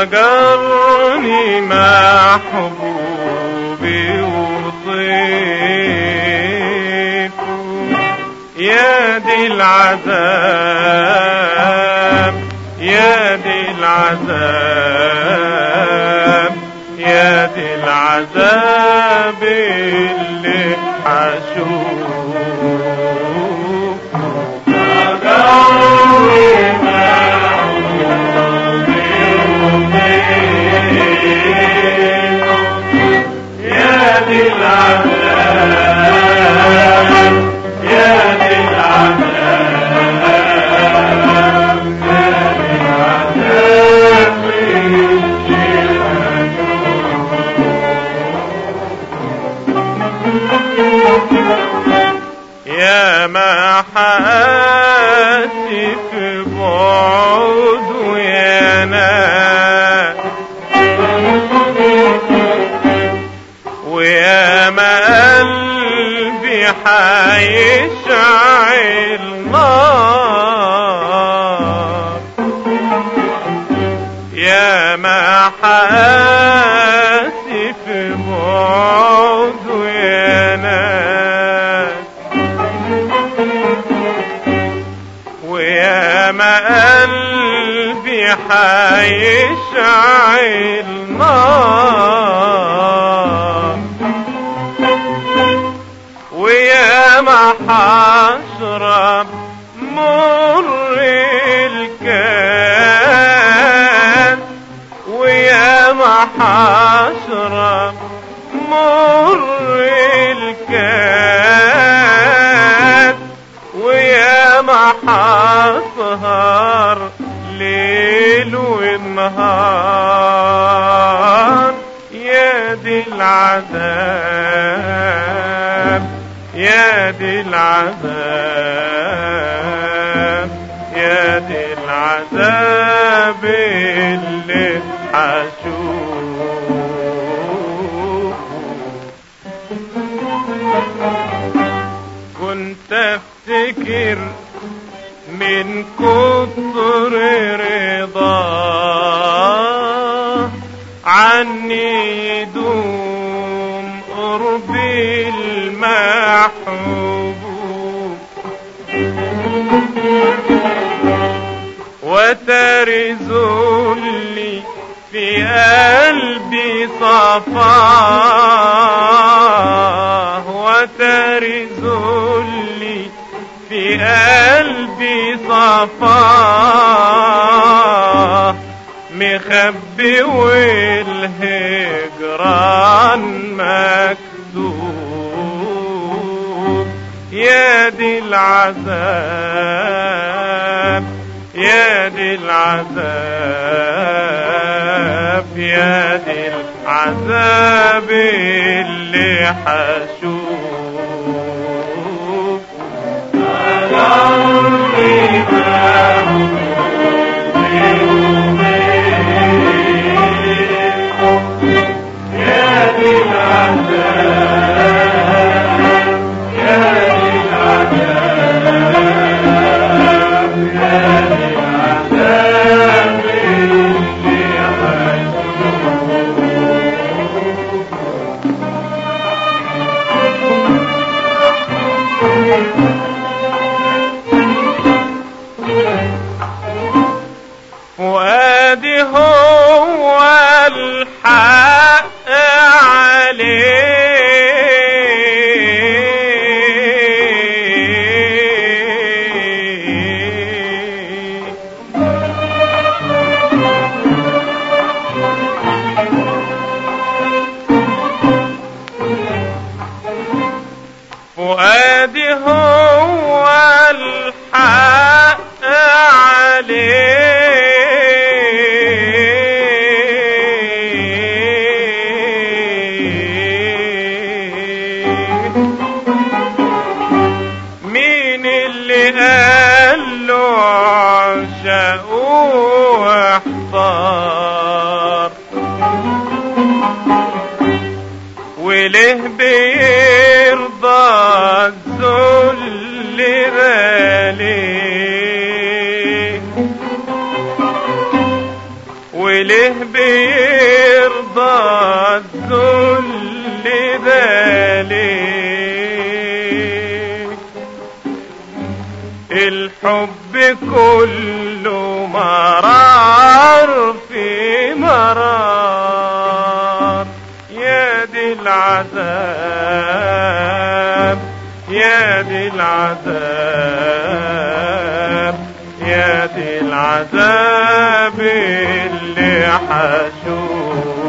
هجرني محبوبي وطيف يا دي العذاب يا دي العذاب يا دي العذاب اللي حشوف يا دي العذاب يا دي العذاب يا دي العذاب يا ما حاسي في بعد يا ناس ويا ما قلبي حيشعل نار يا ما حاسي في بعد يا ناس ويا ما قلبي حيشعل نار ويا ما حشرب مر الكاس ويا ما حشرب مر الكاس ويا ما حسهر ليل ونهار يا دي العذاب يا دي العذاب يا دي العذاب اللي حشوف كنت افتكر من كتر رضاه عني يدوم قربي المحبوب وتري ذلي في قلبي صفاه وتري ذلي في قلبي صفاه مخبي والهجران مكتوب يا دي العذاب يا دي العذاب يا دي العذاب اللي حشوف يا دي العذاب يا دي العذاب يا دي العذاب اللي حشوف وادي هو الحق عليه فؤادي هو الحق عليه مين اللي قال له عشق واحتار وليه بيرضى الذل باليه وليه بيرضى الذل ده ليه الحب كله مرار في مرار يا دي العذاب يا دي العذاب يا دي العذاب اللي حشوف